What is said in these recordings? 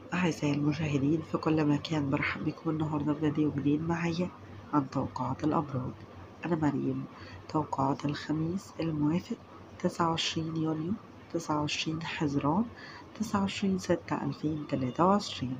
أعزائي المشاهدين في كل مكان برحب بكم النهاردة في فيديو جديد معايا عن توقعات الأبراج أنا مريم توقعات الخميس الموافق تسعة وعشرين يونيو تسعة وعشرين حزيران تسعة وعشرين ستة ألفين تلاتة وعشرين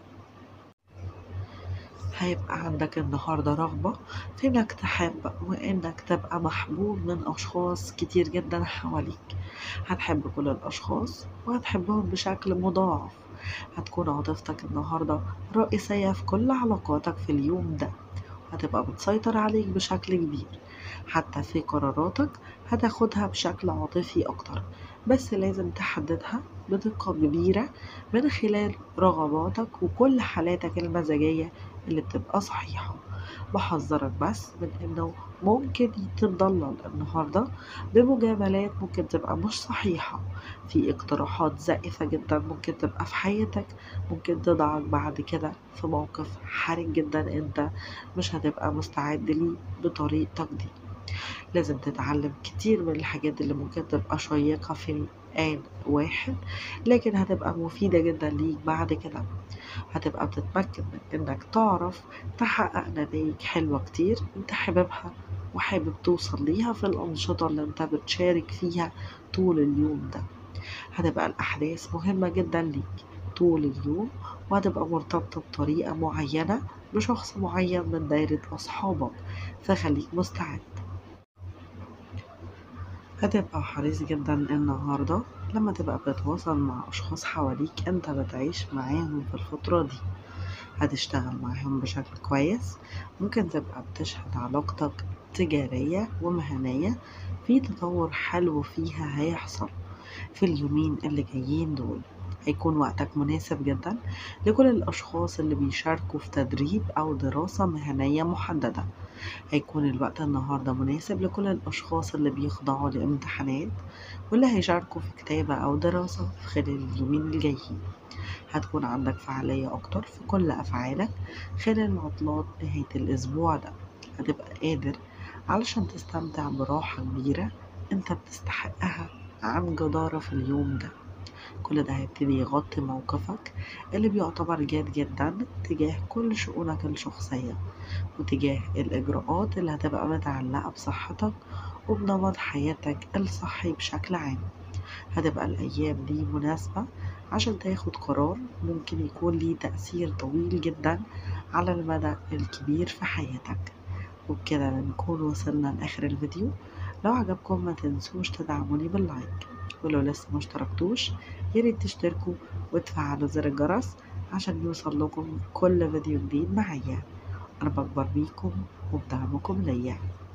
هيبقى عندك النهاردة رغبة في إنك تحب وإنك تبقى محبوب من أشخاص كتير جدا حواليك هتحب كل الأشخاص وهتحبهم بشكل مضاعف هتكون عاطفتك النهاردة رئيسية في كل علاقاتك في اليوم ده هتبقى بتسيطر عليك بشكل كبير حتى في قراراتك هتاخدها بشكل عاطفي أكتر بس لازم تحددها بدقة كبيرة من خلال رغباتك وكل حالاتك المزاجية اللي بتبقى صحيحة بحذرك بس من انه ممكن تتضلل النهاردة بمجاملات ممكن تبقى مش صحيحة في اقتراحات زائفة جدا ممكن تبقى في حياتك ممكن تضعك بعد كده في موقف حرج جدا انت مش هتبقى مستعد ليه بطريقتك دي لازم تتعلم كتير من الحاجات اللي ممكن تبقى شيقة في آن واحد لكن هتبقى مفيدة جدا ليك بعد كده هتبقى بتتمكن من انك تعرف تحقق نتائج حلوة كتير انت حاببها وحابب توصل ليها في الأنشطة اللي انت بتشارك فيها طول اليوم ده هتبقى الأحداث مهمة جدا ليك طول اليوم وهتبقى مرتبطة بطريقة معينة بشخص معين من دايرة أصحابك فخليك مستعد هتبقى حريص جدا النهاردة لما تبقى بتتواصل مع أشخاص حواليك أنت بتعيش معاهم في الفترة دي هتشتغل معاهم بشكل كويس ممكن تبقى بتشهد علاقتك تجارية ومهنية في تطور حلو فيها هيحصل في اليومين اللي جايين دول هيكون وقتك مناسب جدا لكل الأشخاص اللي بيشاركوا في تدريب أو دراسة مهنية محددة هيكون الوقت النهاردة مناسب لكل الأشخاص اللي بيخضعوا لامتحانات واللي هيشاركوا في كتابة أو دراسة في خلال اليومين الجايين هتكون عندك فعالية أكتر في كل أفعالك خلال عطلات نهاية الأسبوع ده هتبقى قادر علشان تستمتع براحة كبيرة انت بتستحقها عن جدارة في اليوم ده كل ده هيبتدي يغطي موقفك اللي بيعتبر جاد جدا تجاه كل شؤونك الشخصية وتجاه الإجراءات اللي هتبقى متعلقة بصحتك وبنمط حياتك الصحي بشكل عام هتبقى الأيام دي مناسبة عشان تاخد قرار ممكن يكون ليه تأثير طويل جدا على المدى الكبير في حياتك وبكده نكون وصلنا لآخر الفيديو لو عجبكم ما تنسوش تدعموني باللايك ولو لسه مشتركتوش ياريت تشتركوا وتفعلوا زر الجرس عشان يوصل لكم كل فيديو جديد معايا أنا بكبر بيكم وبدعمكم ليا